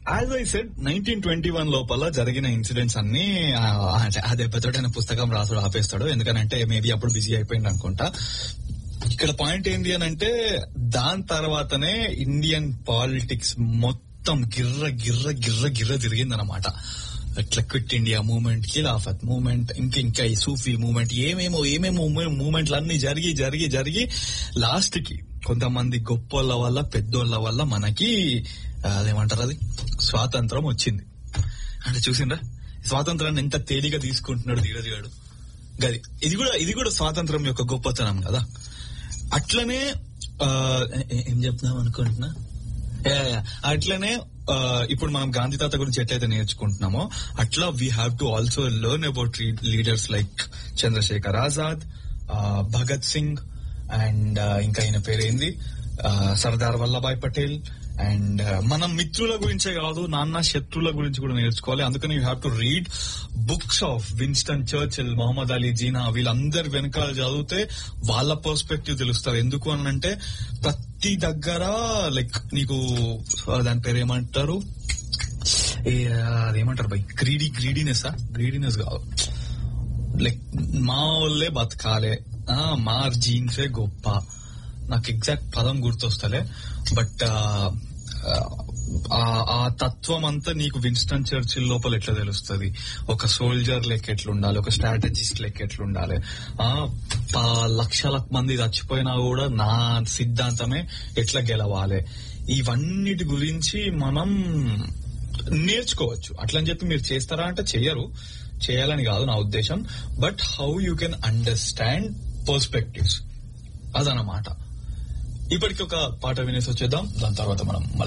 As I said nineteen twenty one లోపల జరిగిన incidents అన్ని ఆ, ఆ దెబ్బతో ఆయన పుస్తకం రాసుడు ఆపేస్తాడు ఎందుకంటే మేబీ అప్పుడు బిజీ అయిపోయింది అనుకుంటా ఇక్కడ పాయింట్ ఏంటి అని అంటే దాని తర్వాతనే ఇండియన్ పాలిటిక్స్ మొత్తం గిర్ర గిర్ర గిర్ర గిర్ర తిరిగిందనమాట ఇట్లా quit India movement Khilafat movement ఇంకా ఇంకా ఈ సూఫీ మూవ్మెంట్ ఏమేమో ఏమేమో మూవ్మెంట్లు అన్ని జరిగి జరిగి జరిగి లాస్ట్ కి కొంతమంది గొప్పోళ్ళ వల్ల పెద్దోళ్ళ వల్ల మనకి ఆ, అదేమంటారు అది స్వాతంత్రం వచ్చింది అంటే చూసిండ్రా స్వాతంత్రాన్ని ఎంత తేలిగా తీసుకుంటున్నాడు ధీరధీరుడు గది ఇది కూడా ఇది కూడా స్వాతంత్రం యొక్క గొప్పతనం కదా అట్లనే ఆ, ఏ- ఏం చెప్తున్నాం అనుకుంటున్నా యా, యా. అట్లనే ఆ, ఇప్పుడు మనం గాంధీ తాత గురించి ఎట్లయితే నేర్చుకుంటున్నామో అట్లా we have to also learn about leaders like Chandrashekhar Azad ah, Bhagat Singh and ఇంకా ఆయన పేరేంది ఆ, సర్దార్ వల్లభాయ్ పటేల్ అండ్ మన మిత్రుల గురించే కాదు నాన్న శత్రువుల గురించి కూడా నేర్చుకోవాలి అందుకని you have to read books of Winston Churchill Mohammad Ali Jinnah వీళ్ళందరి వెనకాల చదివితే వాళ్ళ పర్స్పెక్టివ్ తెలుస్తారు ఎందుకు అని అంటే ప్రతి దగ్గర లైక్ నీకు ఆ, దాని పేరు ఏమంటారు ఏ, అదేమంటారు బై గ్రీడీ గ్రీడీనెస్ గ్రీడీనెస్ కాదు లైక్ మా వాళ్ళే బతకాలే ఆ, మా జీన్సే గొప్ప నాకు ఎగ్జాక్ట్ పదం గుర్తొస్తలే బట్ ఆ తత్వం అంతా నీకు విన్స్టన్ చర్చిల్ లోపల ఎట్లా తెలుస్తుంది ఒక సోల్జర్ లెక్క ఎట్లుండాలి ఒక స్ట్రాటజిస్ట్ లెక్క ఎట్లుండాలి ఆ ప- లక్షల మంది చచ్చిపోయినా కూడా నా సిద్ధాంతమే ఎట్లా గెలవాలి ఇవన్నిటి గురించి మనం నేర్చుకోవచ్చు అట్లని చెప్పి మీరు చేస్తారా అంటే చెయ్యరు చేయాలని కాదు నా ఉద్దేశం but how you can understand perspectives అదనమాట ఇప్పటికి ఒక పాట వినేసి వచ్చేద్దాం దాని తర్వాత మనం మళ్ళీ